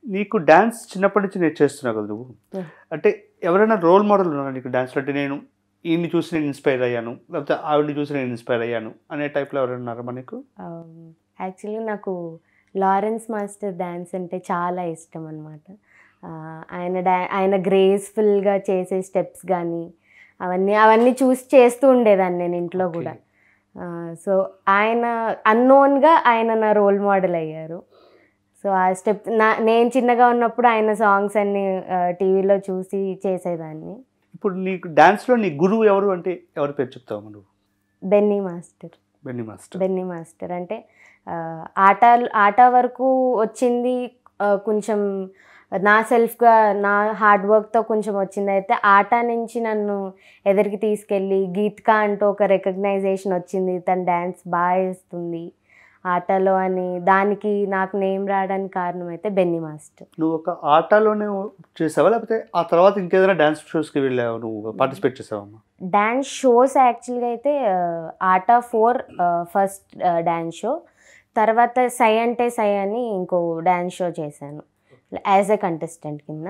నీకు డ్యాన్స్ చిన్నప్పటి నుంచి నేను చేస్తున్నావు కదా నువ్వు Yeah. అంటే ఎవరైనా రోల్ మోడల్ ఉన్నారా నీకు డ్యాన్స్లో అంటే నేను ఈయన్ని చూసి నేను ఇన్స్పైర్ అయ్యాను లేకపోతే ఆవిడని చూసి నేను ఇన్స్పైర్ అయ్యాను అనే టైప్లో ఎవరైనా ఉన్నారా మనకు యాక్చువల్లీ నాకు లారెన్స్ మాస్టర్ డ్యాన్స్ అంటే చాలా ఇష్టం అనమాట ఆయన డా ఆయన గ్రేస్ఫుల్గా చేసే స్టెప్స్ కానీ అవన్నీ అవన్నీ చూసి చేస్తూ ఉండేదాన్ని నేను ఇంట్లో కూడా సో ఆయన అన్నోన్గా ఆయన నా రోల్ మోడల్ అయ్యారు సో ఆ స్టెప్ నా నేను చిన్నగా ఉన్నప్పుడు ఆయన సాంగ్స్ అన్ని టీవీలో చూసి చేసేదాన్ని ఇప్పుడు నీకు డ్యాన్స్లో నీ గురువు ఎవరు అంటే ఎవరి పేరు చెప్తావు నువ్వు Benny master Benny master Benny master అంటే ఆ, ఆట ఆట వరకు వచ్చింది ఆ, కొంచెం నా సెల్ఫ్గా నా హార్డ్ వర్క్తో కొంచెం వచ్చింది అయితే ఆట నుంచి నన్ను ఎదురికి తీసుకెళ్ళి గీత్కా అంటూ ఒక రికగ్నైజేషన్ వచ్చింది తన డ్యాన్స్ బాగా వేస్తుంది ఆటలో అని దానికి నాకు నేమ్ రావడానికి కారణం అయితే బెన్నీ మాస్టర్ నువ్వు ఒక ఆటలోనే చేసావా లేకపోతే ఆ తర్వాత ఇంకేదైనా డ్యాన్స్ షోస్కి వెళ్ళావు నువ్వు పార్టిసిపేట్ చేసావమ్మా డ్యాన్స్ షోస్ యాక్చువల్గా అయితే ఆ, ఆట ఫోర్ ఫస్ట్ డ్యాన్స్ షో తర్వాత సై అంటే సై అని ఇంకో డ్యాన్స్ షో చేశాను యాజ్ ఎ కంటెస్టెంట్ కింద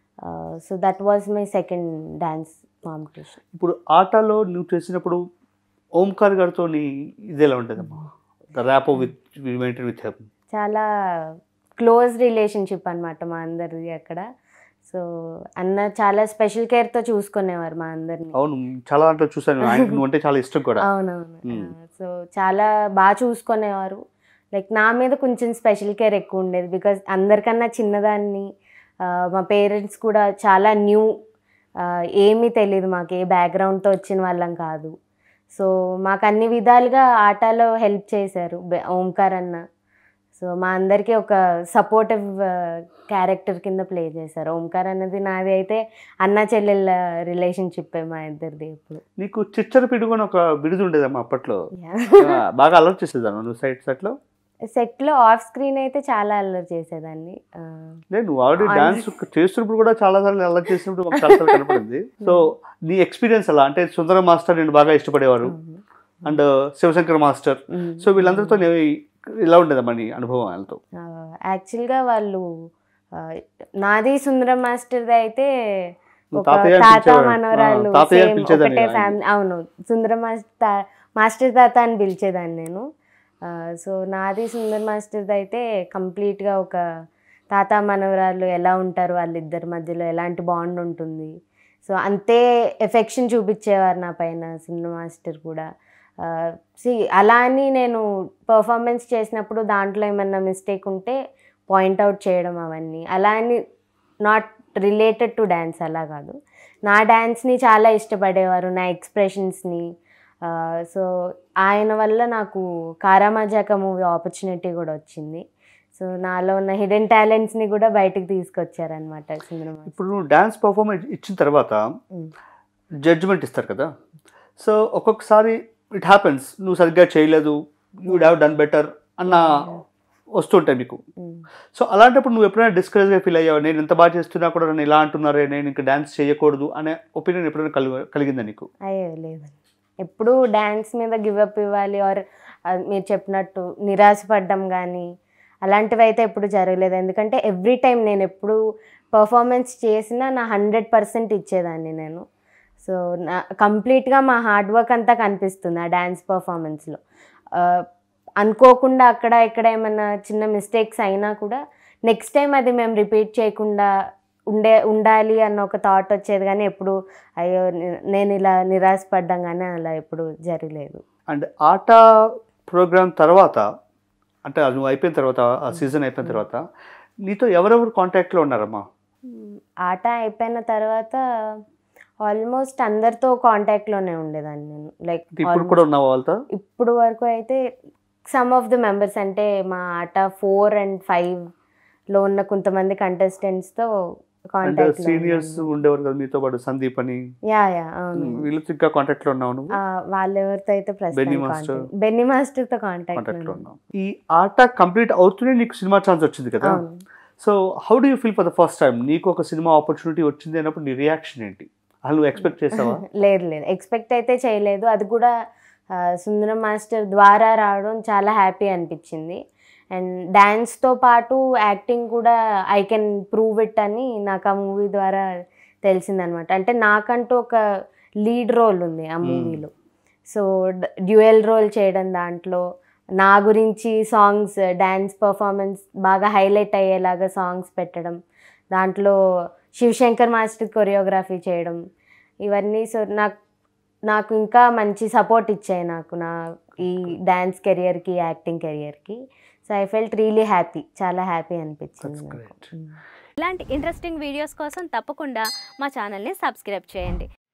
so that was my second dance competition ఇప్పుడు ఆటలో నువ్వు చేసినప్పుడు ఓంకార్ గారితో నీ ఇది ఎలా ఉంటుందమ్మా the rap with maintain with him చాలా క్లోజ్ రిలేషన్షిప్ అనమాట మా అందరిది అక్కడ సో అన్న చాలా స్పెషల్ కేర్తో చూసుకునేవారు మా అందరిని అవును చాలా దాంట్లో చూసాను ఆయనకు నువ్వు అంటే చాలా ఇష్టం కూడా అవునవును Hmm. సో చాలా బాగా చూసుకునేవారు లైక్ నా మీద కొంచెం స్పెషల్ కేర్ ఎక్కువ ఉండేది బికాజ్ అందరికన్నా చిన్నదాన్ని ఆ, మా పేరెంట్స్ కూడా చాలా న్యూ ఏమీ తెలియదు మాకు ఏ బ్యాక్గ్రౌండ్తో వచ్చిన వాళ్ళం కాదు సో మాకు అన్ని విధాలుగా ఆటలో హెల్ప్ చేశారు బె- ఓంకార్ అన్న సో మా అందరికీ ఒక సపోర్టివ్ క్యారెక్టర్ కింద ప్లే చేశారు ఓంకార్ అన్నది నాది అయితే అన్న చెల్లెళ్ళ రిలేషన్షిప్ మా ఇద్దరిది ఇప్పుడు నీకు చిచ్చర పిడుగుని ఒక బిరుదు ఉండేదమ్మా అప్పట్లో Yeah. ఆ, బాగా అలర్ట్ చేసేదాను నువ్వు సైడ్ సెట్లో సెట్లో ఆఫ్ స్క్రీన్ అయితే చాలా అల్లరి చేసేదాన్ని ఆ, లేదు నువ్వు ఆల్రెడీ On- డాన్స్ చేస్తున్నప్పుడు కూడా చాలా సార్లు అలర్ట్ చేసినప్పుడు మాకు చాలా సార్లు కనపడింది సో నీ ఎక్స్పీరియన్స్ అలా అంటే సుందర మాస్టర్ నేను బాగా ఇష్టపడేవారు and Shivashankar master um. So వీళ్ళందరితో నేను ఇలా ఉండేదమ్మా నీ అనుభవం వాళ్ళతో ఆ, యాక్చువల్గా వాళ్ళు ఆ, నాది సుందరం మాస్టర్ది అయితే నువ్వు ఒక తాతయ్య అని తాత పిలిచేవాడు. మనవరాలు ఆ, తాతయ్య అని same పిలిచేదాన్ని ఒకటే ఆయన్ని. ఫ్యామిలీ అవును సుందరం మాస్టర్ మాస్టర్ తాత అని పిలిచేదాన్ని నేను ఆ, సో నాది సుందర్ మాస్టర్ది అయితే కంప్లీట్గా ఒక తాత మనవరాలు ఎలా ఉంటారు వాళ్ళిద్దరి మధ్యలో ఎలాంటి బాండ్ ఉంటుంది సో అంతే ఎఫెక్షన్ చూపించేవారు నా పైన సుందర్ మాస్టర్ కూడా సి అలా అని నేను పర్ఫార్మెన్స్ చేసినప్పుడు దాంట్లో ఏమన్నా మిస్టేక్ ఉంటే పాయింట్అవుట్ చేయడం అవన్నీ అలా అని నాట్ రిలేటెడ్ టు డ్యాన్స్ అలా కాదు నా డ్యాన్స్ని చాలా ఇష్టపడేవారు నా ఎక్స్ప్రెషన్స్ని సో ఆయన వల్ల నాకు కారామజాక మూవీ ఆపర్చునిటీ కూడా వచ్చింది సో నాలో ఉన్న హిడెన్ టాలెంట్స్ని కూడా బయటకు తీసుకొచ్చారనమాట సుందరమా ఇప్పుడు నువ్వు డాన్స్ పర్ఫార్మెన్స్ ఇచ్చిన తర్వాత Mm. జడ్జిమెంట్ ఇస్తారు కదా సో ఒక్కొక్కసారి ఇట్ హ్యాపెన్స్ నువ్వు సరిగ్గా చేయలేదు you would have done better అన్న వస్తుంటాయి మీకు సో అలాంటప్పుడు నువ్వు ఎప్పుడైనా డిస్కరేజ్గా ఫీల్ అయ్యావు నేను ఎంత బాగా చేస్తున్నా కూడా నన్ను ఇలా అంటున్నారే నేను ఇంకా డాన్స్ చేయకూడదు అనే ఒపీనియన్ ఎప్పుడైనా కలిగి కలిగిందా నీకు అయ్యో లేదండి ఎప్పుడు డ్యాన్స్ మీద గివప్ ఇవ్వాలి ఆర్ మీరు చెప్పినట్టు నిరాశపడ్డం కానీ అలాంటివి అయితే ఎప్పుడు జరగలేదు ఎందుకంటే ఎవ్రీ టైం నేను ఎప్పుడు పర్ఫార్మెన్స్ చేసినా నా హండ్రెడ్ పర్సెంట్ ఇచ్చేదాన్ని నేను సో నా కంప్లీట్గా మా హార్డ్ వర్క్ అంతా కనిపిస్తుంది ఆ డ్యాన్స్ పర్ఫార్మెన్స్లో అనుకోకుండా అక్కడ ఇక్కడ ఏమైనా చిన్న మిస్టేక్స్ అయినా కూడా నెక్స్ట్ టైం అది మేము రిపీట్ చేయకుండా ఉండే ఉండాలి అన్న ఒక థాట్ వచ్చేది కానీ ఎప్పుడు అయ్యో నే- నేను ఇలా నిరాశపడ్డం కానీ అలా ఎప్పుడు జరగలేదు అండ్ ఆట ప్రోగ్రామ్ తర్వాత అంటే అది నువ్వు అయిపోయిన తర్వాత ఆ సీజన్ అయిపోయిన తర్వాత నీతో ఎవరెవరు కాంటాక్ట్లో ఉన్నారమ్మా ఆట అయిపోయిన తర్వాత ఆల్మోస్ట్ అందరితో కాంటాక్ట్లోనే ఉండేదాన్ని నేను లైక్ ఇప్పుడు కూడా ఉన్నావు వాళ్ళతో ఇప్పుడు వరకు అయితే సమ్ ఆఫ్ ది మెంబర్స్ అంటే మా ఆట ఫోర్ అండ్ ఫైవ్లో ఉన్న కొంతమంది కంటెస్టెంట్స్తో అండ్ కాంటాక్ట్ సీనియర్స్ ఉండేవారు కదా మీతో పాటు సందీప్ అని యా యా అవును వీళ్ళతో ఇంకా కాంటాక్ట్లో ఉన్నావు నువ్వు ఆ, వాళ్ళెవరితో అయితే బెన్నీ ప్రస్తుతం మాస్టర్. కాంటాక్ట్ బెన్నీ మాస్టర్తో కాంటాక్ట్ కాంటాక్ట్లో ఉన్నావు ఈ ఆట కంప్లీట్ అవుతూనే నీకు సినిమా ఛాన్స్ వచ్చింది కదా అవును so how do you feel for the first time నీకు ఒక సినిమా ఆపర్చునిటీ వచ్చింది అన్నప్పుడు నీ రియాక్షన్ ఏంటి అసలు నువ్వు ఎక్స్పెక్ట్ చేసావా లేదు లేదు ఎక్స్పెక్ట్ అయితే చేయలేదు అది కూడా ఆ, సుందరం మాస్టర్ ద్వారా రావడం చాలా హ్యాపీ అనిపించింది అండ్ డ్యాన్స్తో పాటు యాక్టింగ్ కూడా ఐ కెన్ ప్రూవ్ ఇట్ అని నాకు ఆ మూవీ ద్వారా తెలిసిందనమాట అంటే నాకంటూ ఒక లీడ్ రోల్ ఉంది ఆ Hmm. మూవీలో సో డ్యూయల్ రోల్ చేయడం దాంట్లో నా గురించి సాంగ్స్ డ్యాన్స్ పర్ఫార్మెన్స్ బాగా హైలైట్ అయ్యేలాగా సాంగ్స్ పెట్టడం దాంట్లో శివశంకర్ మాస్టర్ కొరియోగ్రఫీ చేయడం ఇవన్నీ సో నాకు నాకు ఇంకా మంచి సపోర్ట్ ఇచ్చాయి నాకు నా ఈ డ్యాన్స్ కెరియర్కి యాక్టింగ్ కెరియర్కి so I felt really happy చాలా హ్యాపీ అనిపించింది That's నాకు great. Mm. ఇలాంటి ఇంట్రెస్టింగ్ వీడియోస్ కోసం తప్పకుండా మా ఛానల్ని సబ్స్క్రైబ్ చేయండి